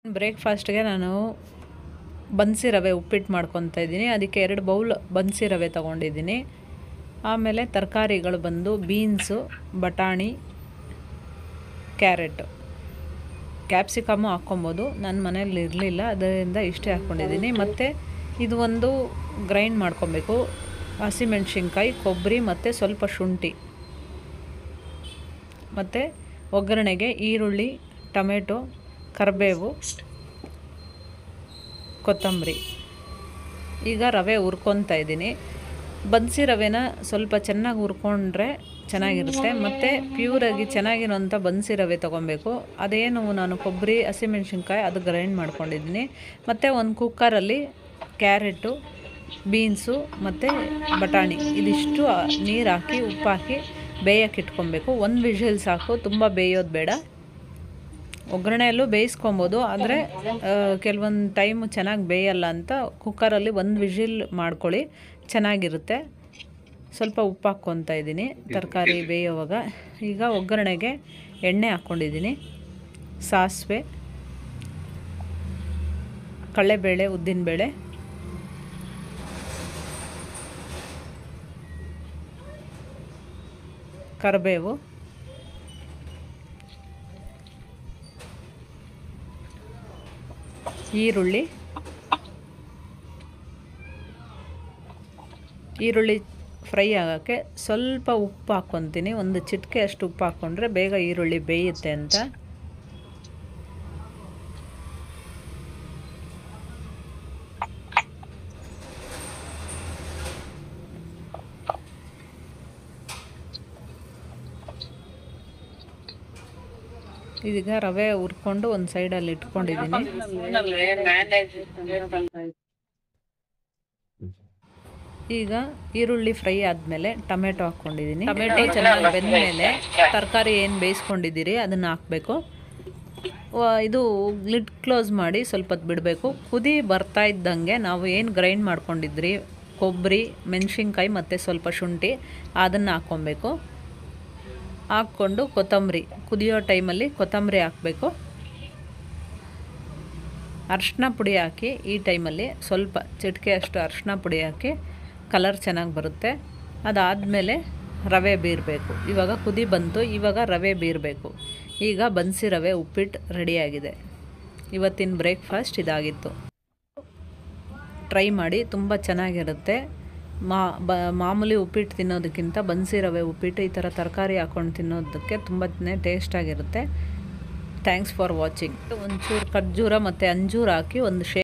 ಬ್ರೇಕ್ಫಾಸ್ಟ್ಗೆ ನಾನು ಬನ್ಸಿ ರವೆ ಉಪ್ಪಿಟ್ಟು ಮಾಡ್ಕೊತಾ ಇದ್ದೀನಿ ಅದಕ್ಕೆ ಎರಡು ಬೌಲ್ ಬನ್ಸಿ ರವೆ ತೊಗೊಂಡಿದ್ದೀನಿ ಆಮೇಲೆ ತರಕಾರಿಗಳು ಬಂದು ಬೀನ್ಸು ಬಟಾಣಿ ಕ್ಯಾರೆಟು ಕ್ಯಾಪ್ಸಿಕಮ್ಮು ಹಾಕ್ಕೊಬೋದು ನನ್ನ ಮನೇಲಿ ಇರಲಿಲ್ಲ ಅದರಿಂದ ಇಷ್ಟೇ ಹಾಕ್ಕೊಂಡಿದ್ದೀನಿ ಮತ್ತು ಇದು ಒಂದು ಗ್ರೈಂಡ್ ಮಾಡ್ಕೊಬೇಕು ಹಸಿಮೆಣ್ಸಿನ್ಕಾಯಿ ಕೊಬ್ಬರಿ ಮತ್ತು ಸ್ವಲ್ಪ ಶುಂಠಿ ಮತ್ತು ಒಗ್ಗರಣೆಗೆ ಈರುಳ್ಳಿ ಟೊಮೆಟೊ ಕರಿಬೇವು ಕೊತ್ತಂಬರಿ ಈಗ ರವೆ ಹುರ್ಕೊತಾ ಇದ್ದೀನಿ ಬನ್ಸಿ ರವೆನ ಸ್ವಲ್ಪ ಚೆನ್ನಾಗಿ ಹುರ್ಕೊಂಡ್ರೆ ಚೆನ್ನಾಗಿರುತ್ತೆ ಮತ್ತು ಪ್ಯೂರಾಗಿ ಚೆನ್ನಾಗಿರೋಂಥ ಬನ್ಸಿ ರವೆ ತೊಗೊಬೇಕು ಅದೇನು ನಾನು ಕೊಬ್ಬರಿ ಹಸಿಮೆಣ್ಸಿನ್ಕಾಯಿ ಅದು ಗ್ರೈಂಡ್ ಮಾಡ್ಕೊಂಡಿದ್ದೀನಿ ಮತ್ತು ಒಂದು ಕುಕ್ಕರಲ್ಲಿ ಕ್ಯಾರೆಟು ಬೀನ್ಸು ಮತ್ತು ಬಟಾಣಿ ಇದಿಷ್ಟು ನೀರು ಹಾಕಿ ಉಪ್ಪು ಹಾಕಿ ಬೇಯಕ್ಕೆ ಇಟ್ಕೊಬೇಕು ಒಂದು ವಿಷಲ್ ಸಾಕು ತುಂಬ ಬೇಯೋದು ಬೇಡ ಒಗ್ಗರಣೆಯಲ್ಲೂ ಬೇಯಿಸ್ಕೊಬೋದು ಆದರೆ ಕೆಲವೊಂದು ಟೈಮು ಚೆನ್ನಾಗಿ ಬೇಯಲ್ಲ ಅಂತ ಕುಕ್ಕರಲ್ಲಿ ಒಂದು ವಿಷಿಲ್ ಮಾಡ್ಕೊಳ್ಳಿ ಚೆನ್ನಾಗಿರುತ್ತೆ ಸ್ವಲ್ಪ ಉಪ್ಪು ಹಾಕ್ಕೊತಾ ಇದ್ದೀನಿ ತರಕಾರಿ ಬೇಯೋವಾಗ ಈಗ ಒಗ್ಗರಣೆಗೆ ಎಣ್ಣೆ ಹಾಕ್ಕೊಂಡಿದ್ದೀನಿ ಸಾಸಿವೆ ಕಡಲೆಬೇಳೆ ಉದ್ದಿನಬೇಳೆ ಕರಿಬೇವು ಈರುಳ್ಳಿ ಈರುಳ್ಳಿ ಫ್ರೈ ಆಗೋಕ್ಕೆ ಸ್ವಲ್ಪ ಉಪ್ಪು ಹಾಕ್ಕೊತೀನಿ ಒಂದು ಚಿಟಿಕೆ ಅಷ್ಟು ಉಪ್ಪು ಹಾಕ್ಕೊಂಡ್ರೆ ಬೇಗ ಈರುಳ್ಳಿ ಬೇಯುತ್ತೆ ಅಂತ ಇದೀಗ ರವೆ ಹುರ್ಕೊಂಡು ಒಂದು ಸೈಡಲ್ಲಿ ಇಟ್ಕೊಂಡಿದ್ದೀನಿ ಈಗ ಈರುಳ್ಳಿ ಫ್ರೈ ಆದಮೇಲೆ ಟೊಮೆಟೊ ಹಾಕ್ಕೊಂಡಿದ್ದೀನಿ ಟೊಮೆಟೊ ಚೆನ್ನಾಗಿ ಬೆಂದಮೇಲೆ ತರಕಾರಿ ಏನು ಬೇಯಿಸ್ಕೊಂಡಿದ್ದೀರಿ ಅದನ್ನು ಹಾಕಬೇಕು ಇದು ಲಿಡ್ ಕ್ಲೋಸ್ ಮಾಡಿ ಸ್ವಲ್ಪ ಹೊತ್ತು ಬಿಡಬೇಕು ಕುದಿ ಬರ್ತಾ ಇದ್ದಂಗೆ ನಾವು ಏನು ಗ್ರೈಂಡ್ ಮಾಡ್ಕೊಂಡಿದ್ರಿ ಕೊಬ್ಬರಿ ಮೆಣಸಿನ್ಕಾಯಿ ಮತ್ತು ಸ್ವಲ್ಪ ಶುಂಠಿ ಅದನ್ನು ಹಾಕ್ಕೊಬೇಕು ಹಾಕ್ಕೊಂಡು ಕೊತ್ತಂಬರಿ ಕುದಿಯೋ ಟೈಮಲ್ಲಿ ಕೊತ್ತಂಬರಿ ಹಾಕಬೇಕು ಅರ್ಶಿನ ಪುಡಿ ಹಾಕಿ ಈ ಟೈಮಲ್ಲಿ ಸ್ವಲ್ಪ ಚಿಟಿಕೆ ಅಷ್ಟು ಅರ್ಶಿನ ಪುಡಿ ಹಾಕಿ ಕಲರ್ ಚೆನ್ನಾಗಿ ಬರುತ್ತೆ ಅದಾದಮೇಲೆ ರವೆ ಬೀರಬೇಕು ಇವಾಗ ಕುದಿ ಬಂತು ಇವಾಗ ರವೆ ಬೀರಬೇಕು ಈಗ ಬನ್ಸಿ ರವೆ ಉಪ್ಪಿಟ್ಟು ರೆಡಿಯಾಗಿದೆ ಇವತ್ತಿನ ಬ್ರೇಕ್ಫಾಸ್ಟ್ ಇದಾಗಿತ್ತು ಟ್ರೈ ಮಾಡಿ ತುಂಬ ಚೆನ್ನಾಗಿರುತ್ತೆ ಮಾ ಬ ಮಾಮೂಲಿ ಉಪ್ಪಿಟ್ಟು ತಿನ್ನೋದಕ್ಕಿಂತ ಬನ್ಸಿ ರವೆ ಉಪ್ಪಿಟ್ಟು ಈ ಥರ ತರಕಾರಿ ಹಾಕ್ಕೊಂಡು ತಿನ್ನೋದಕ್ಕೆ ತುಂಬಾ ಟೇಸ್ಟಾಗಿರುತ್ತೆ ಥ್ಯಾಂಕ್ಸ್ ಫಾರ್ ವಾಚಿಂಗ್ ಒಂಚೂರು ಖರ್ಜೂರ ಮತ್ತು ಅಂಜೂರ ಹಾಕಿ ಒಂದು ಶೇ